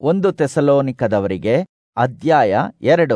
ಒಂದು ತೆಸಲೋನಿಕದವರಿಗೆ ಅಧ್ಯಾಯ ಎರಡು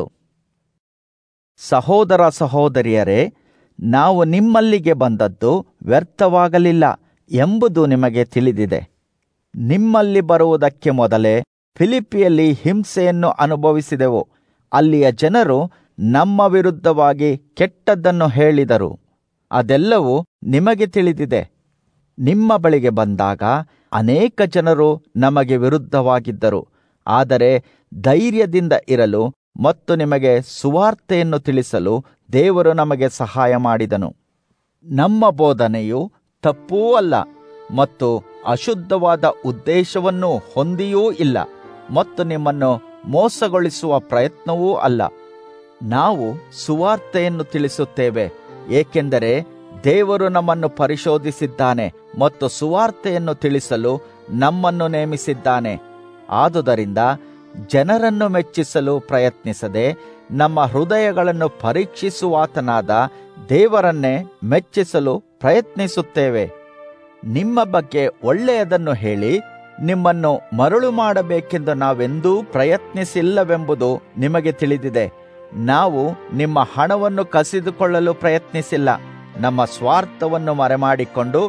ಸಹೋದರ ಸಹೋದರಿಯರೇ ನಾವು ನಿಮ್ಮಲ್ಲಿಗೆ ಬಂದದ್ದು ವ್ಯರ್ಥವಾಗಲಿಲ್ಲ ಎಂಬುದು ನಿಮಗೆ ತಿಳಿದಿದೆ ನಿಮ್ಮಲ್ಲಿ ಬರುವುದಕ್ಕೆ ಮೊದಲೇ ಫಿಲಿಪಿಯಲ್ಲಿ ಹಿಂಸೆಯನ್ನು ಅನುಭವಿಸಿದೆವು ಅಲ್ಲಿಯ ಜನರು ನಮ್ಮ ವಿರುದ್ಧವಾಗಿ ಕೆಟ್ಟದ್ದನ್ನು ಹೇಳಿದರು ಅದೆಲ್ಲವೂ ನಿಮಗೆ ತಿಳಿದಿದೆ ನಿಮ್ಮ ಬಳಿಗೆ ಬಂದಾಗ ಅನೇಕ ಜನರು ನಮಗೆ ವಿರುದ್ಧವಾಗಿದ್ದರು ಆದರೆ ಧೈರ್ಯದಿಂದ ಇರಲು ಮತ್ತು ನಿಮಗೆ ಸುವಾರ್ತೆಯನ್ನು ತಿಳಿಸಲು ದೇವರು ನಮಗೆ ಸಹಾಯ ಮಾಡಿದನು ನಮ್ಮ ಬೋಧನೆಯು ತಪ್ಪೂ ಅಲ್ಲ ಮತ್ತು ಅಶುದ್ಧವಾದ ಉದ್ದೇಶವನ್ನೂ ಹೊಂದಿಯೂ ಇಲ್ಲ ಮತ್ತು ನಿಮ್ಮನ್ನು ಮೋಸಗೊಳಿಸುವ ಪ್ರಯತ್ನವೂ ಅಲ್ಲ ನಾವು ಸುವಾರ್ತೆಯನ್ನು ತಿಳಿಸುತ್ತೇವೆ ಏಕೆಂದರೆ ದೇವರು ನಮ್ಮನ್ನು ಪರಿಶೋಧಿಸಿದ್ದಾನೆ ಮತ್ತು ಸುವಾರ್ತೆಯನ್ನು ತಿಳಿಸಲು ನಮ್ಮನ್ನು ನೇಮಿಸಿದ್ದಾನೆ ಆದುದರಿಂದ ಜನರನ್ನು ಮೆಚ್ಚಿಸಲು ಪ್ರಯತ್ನಿಸದೆ ನಮ್ಮ ಹೃದಯಗಳನ್ನು ಪರೀಕ್ಷಿಸುವಾತನಾದ ದೇವರನ್ನೇ ಮೆಚ್ಚಿಸಲು ಪ್ರಯತ್ನಿಸುತ್ತೇವೆ ನಿಮ್ಮ ಬಗ್ಗೆ ಒಳ್ಳೆಯದನ್ನು ಹೇಳಿ ನಿಮ್ಮನ್ನು ಮರಳು ಮಾಡಬೇಕೆಂದು ನಾವೆಂದೂ ಪ್ರಯತ್ನಿಸಿಲ್ಲವೆಂಬುದು ನಿಮಗೆ ತಿಳಿದಿದೆ ನಾವು ನಿಮ್ಮ ಹಣವನ್ನು ಕಸಿದುಕೊಳ್ಳಲು ಪ್ರಯತ್ನಿಸಿಲ್ಲ ನಮ್ಮ ಸ್ವಾರ್ಥವನ್ನು ಮರೆಮಾಡಿಕೊಂಡು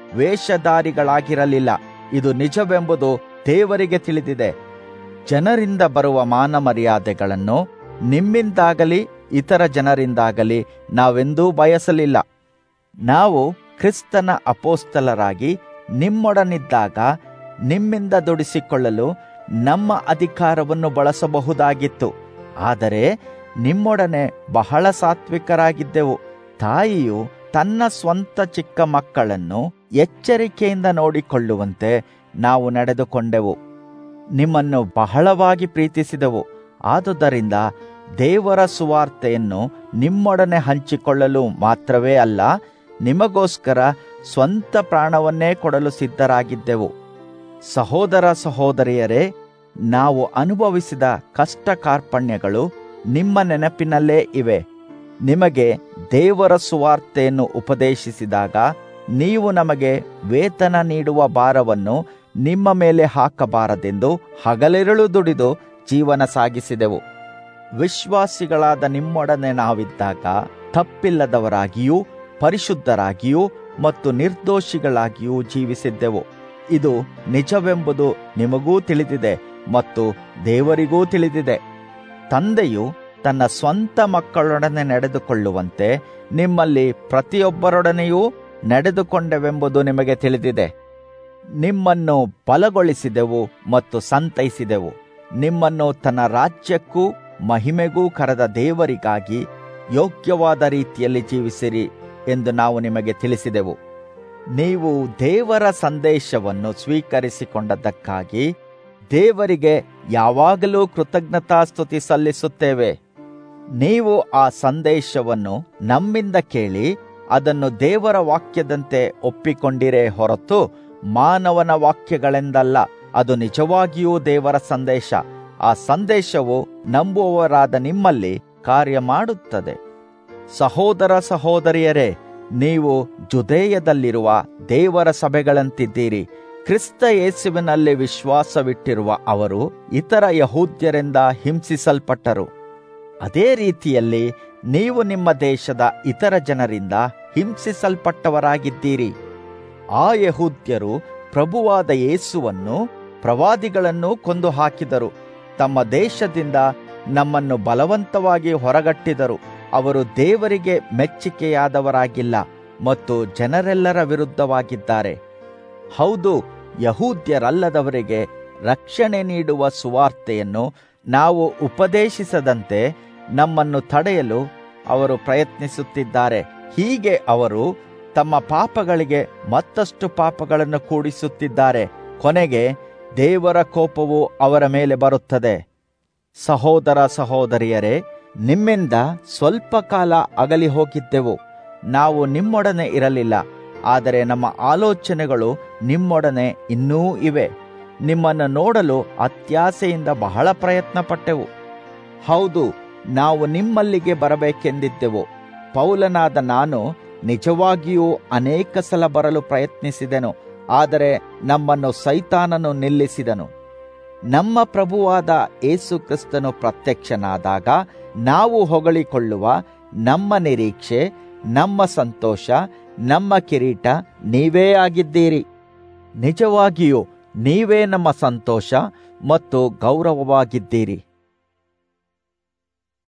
ವೇಷಧಾರಿಗಳಾಗಿರಲಿಲ್ಲ ಇದು ನಿಜವೆಂಬುದು ದೇವರಿಗೆ ತಿಳಿದಿದೆ ಜನರಿಂದ ಬರುವ ಮಾನ ಮರ್ಯಾದೆಗಳನ್ನು ನಿಮ್ಮಿಂದಾಗಲಿ ಇತರ ಜನರಿಂದಾಗಲಿ ನಾವೆಂದೂ ಬಯಸಲಿಲ್ಲ ನಾವು ಕ್ರಿಸ್ತನ ಅಪೋಸ್ತಲರಾಗಿ ನಿಮ್ಮೊಡನಿದ್ದಾಗ ನಿಮ್ಮಿಂದ ದುಡಿಸಿಕೊಳ್ಳಲು ನಮ್ಮ ಅಧಿಕಾರವನ್ನು ಬಳಸಬಹುದಾಗಿತ್ತು ಆದರೆ ನಿಮ್ಮೊಡನೆ ಬಹಳ ಸಾತ್ವಿಕರಾಗಿದ್ದೆವು ತಾಯಿಯು ತನ್ನ ಸ್ವಂತ ಚಿಕ್ಕ ಮಕ್ಕಳನ್ನು ಎಚ್ಚರಿಕೆಯಿಂದ ನೋಡಿಕೊಳ್ಳುವಂತೆ ನಾವು ನಡೆದುಕೊಂಡೆವು ನಿಮ್ಮನ್ನು ಬಹಳವಾಗಿ ಪ್ರೀತಿಸಿದೆವು ಆದುದರಿಂದ ದೇವರ ಸುವಾರ್ತೆಯನ್ನು ನಿಮ್ಮೊಡನೆ ಹಂಚಿಕೊಳ್ಳಲು ಮಾತ್ರವೇ ಅಲ್ಲ ನಿಮಗೋಸ್ಕರ ಸ್ವಂತ ಪ್ರಾಣವನ್ನೇ ಕೊಡಲು ಸಿದ್ಧರಾಗಿದ್ದೆವು ಸಹೋದರ ಸಹೋದರಿಯರೇ ನಾವು ಅನುಭವಿಸಿದ ಕಷ್ಟ ಕಾರ್ಪಣ್ಯಗಳು ನಿಮ್ಮ ನೆನಪಿನಲ್ಲೇ ಇವೆ ನಿಮಗೆ ದೇವರ ಸುವಾರ್ತೆಯನ್ನು ಉಪದೇಶಿಸಿದಾಗ ನೀವು ನಮಗೆ ವೇತನ ನೀಡುವ ಭಾರವನ್ನು ನಿಮ್ಮ ಮೇಲೆ ಹಾಕಬಾರದೆಂದು ಹಗಲಿರುಳು ದುಡಿದು ಜೀವನ ಸಾಗಿಸಿದೆವು ವಿಶ್ವಾಸಿಗಳಾದ ನಿಮ್ಮೊಡನೆ ನಾವಿದ್ದಾಗ ತಪ್ಪಿಲ್ಲದವರಾಗಿಯೂ ಪರಿಶುದ್ಧರಾಗಿಯೂ ಮತ್ತು ನಿರ್ದೋಷಿಗಳಾಗಿಯೂ ಜೀವಿಸಿದ್ದೆವು ಇದು ನಿಜವೆಂಬುದು ನಿಮಗೂ ತಿಳಿದಿದೆ ಮತ್ತು ದೇವರಿಗೂ ತಿಳಿದಿದೆ ತಂದೆಯು ತನ್ನ ಸ್ವಂತ ಮಕ್ಕಳೊಡನೆ ನಡೆದುಕೊಳ್ಳುವಂತೆ ನಿಮ್ಮಲ್ಲಿ ಪ್ರತಿಯೊಬ್ಬರೊಡನೆಯೂ ನಡೆದುಕೊಂಡೆವೆಂಬುದು ನಿಮಗೆ ತಿಳಿದಿದೆ ನಿಮ್ಮನ್ನು ಬಲಗೊಳಿಸಿದೆವು ಮತ್ತು ಸಂತೈಸಿದೆವು ನಿಮ್ಮನ್ನು ತನ್ನ ರಾಜ್ಯಕ್ಕೂ ಮಹಿಮೆಗೂ ಕರೆದ ದೇವರಿಗಾಗಿ ಯೋಗ್ಯವಾದ ರೀತಿಯಲ್ಲಿ ಜೀವಿಸಿರಿ ಎಂದು ನಾವು ನಿಮಗೆ ತಿಳಿಸಿದೆವು ನೀವು ದೇವರ ಸಂದೇಶವನ್ನು ಸ್ವೀಕರಿಸಿಕೊಂಡದ್ದಕ್ಕಾಗಿ ದೇವರಿಗೆ ಯಾವಾಗಲೂ ಕೃತಜ್ಞತಾಸ್ತುತಿ ಸಲ್ಲಿಸುತ್ತೇವೆ ನೀವು ಆ ಸಂದೇಶವನ್ನು ನಮ್ಮಿಂದ ಕೇಳಿ ಅದನ್ನು ದೇವರ ವಾಕ್ಯದಂತೆ ಒಪ್ಪಿಕೊಂಡಿರೇ ಹೊರತು ಮಾನವನ ವಾಕ್ಯಗಳೆಂದಲ್ಲ ಅದು ನಿಜವಾಗಿಯೂ ದೇವರ ಸಂದೇಶ ಆ ಸಂದೇಶವು ನಂಬುವವರಾದ ನಿಮ್ಮಲ್ಲಿ ಕಾರ್ಯ ಮಾಡುತ್ತದೆ ಸಹೋದರ ಸಹೋದರಿಯರೇ ನೀವು ಜುದೇಯದಲ್ಲಿರುವ ದೇವರ ಸಭೆಗಳಂತಿದ್ದೀರಿ ಕ್ರಿಸ್ತ ಯೇಸುವಿನಲ್ಲಿ ವಿಶ್ವಾಸವಿಟ್ಟಿರುವ ಅವರು ಇತರ ಯಹೂದ್ಯರಿಂದ ಹಿಂಸಿಸಲ್ಪಟ್ಟರು ಅದೇ ರೀತಿಯಲ್ಲಿ ನೀವು ನಿಮ್ಮ ದೇಶದ ಇತರ ಜನರಿಂದ ಹಿಂಸಿಸಲ್ಪಟ್ಟವರಾಗಿದ್ದೀರಿ ಆ ಯಹೂದ್ಯರು ಪ್ರಭುವಾದ ಯೇಸುವನ್ನು ಪ್ರವಾದಿಗಳನ್ನು ಕೊಂದು ಹಾಕಿದರು ತಮ್ಮ ದೇಶದಿಂದ ನಮ್ಮನ್ನು ಬಲವಂತವಾಗಿ ಹೊರಗಟ್ಟಿದರು ಅವರು ದೇವರಿಗೆ ಮೆಚ್ಚಿಕೆಯಾದವರಾಗಿಲ್ಲ ಮತ್ತು ಜನರೆಲ್ಲರ ವಿರುದ್ಧವಾಗಿದ್ದಾರೆ ಹೌದು ಯಹೂದ್ಯರಲ್ಲದವರಿಗೆ ರಕ್ಷಣೆ ನೀಡುವ ಸುವಾರ್ತೆಯನ್ನು ನಾವು ಉಪದೇಶಿಸದಂತೆ ನಮ್ಮನ್ನು ತಡೆಯಲು ಅವರು ಪ್ರಯತ್ನಿಸುತ್ತಿದ್ದಾರೆ ಹೀಗೆ ಅವರು ತಮ್ಮ ಪಾಪಗಳಿಗೆ ಮತ್ತಷ್ಟು ಪಾಪಗಳನ್ನು ಕೂಡಿಸುತ್ತಿದ್ದಾರೆ ಕೊನೆಗೆ ದೇವರ ಕೋಪವು ಅವರ ಮೇಲೆ ಬರುತ್ತದೆ ಸಹೋದರ ಸಹೋದರಿಯರೇ ನಿಮ್ಮಿಂದ ಸ್ವಲ್ಪ ಕಾಲ ಅಗಲಿ ಹೋಗಿದ್ದೆವು ನಾವು ನಿಮ್ಮೊಡನೆ ಇರಲಿಲ್ಲ ಆದರೆ ನಮ್ಮ ಆಲೋಚನೆಗಳು ನಿಮ್ಮೊಡನೆ ಇನ್ನೂ ಇವೆ ನಿಮ್ಮನ್ನು ನೋಡಲು ಅತ್ಯಾಸೆಯಿಂದ ಬಹಳ ಪ್ರಯತ್ನ ಪಟ್ಟೆವು ಹೌದು ನಾವು ನಿಮ್ಮಲ್ಲಿಗೆ ಬರಬೇಕೆಂದಿದ್ದೆವು ಪೌಲನಾದ ನಾನು ನಿಜವಾಗಿಯೂ ಅನೇಕ ಸಲ ಬರಲು ಪ್ರಯತ್ನಿಸಿದೆನು ಆದರೆ ನಮ್ಮನ್ನು ಸೈತಾನನು ನಿಲ್ಲಿಸಿದನು ನಮ್ಮ ಪ್ರಭುವಾದ ಏಸು ಕ್ರಿಸ್ತನು ಪ್ರತ್ಯಕ್ಷನಾದಾಗ ನಾವು ಹೊಗಳಿಕೊಳ್ಳುವ ನಮ್ಮ ನಿರೀಕ್ಷೆ ನಮ್ಮ ಸಂತೋಷ ನಮ್ಮ ಕಿರೀಟ ನೀವೇ ಆಗಿದ್ದೀರಿ ನಿಜವಾಗಿಯೂ ನೀವೇ ನಮ್ಮ ಸಂತೋಷ ಮತ್ತು ಗೌರವವಾಗಿದ್ದೀರಿ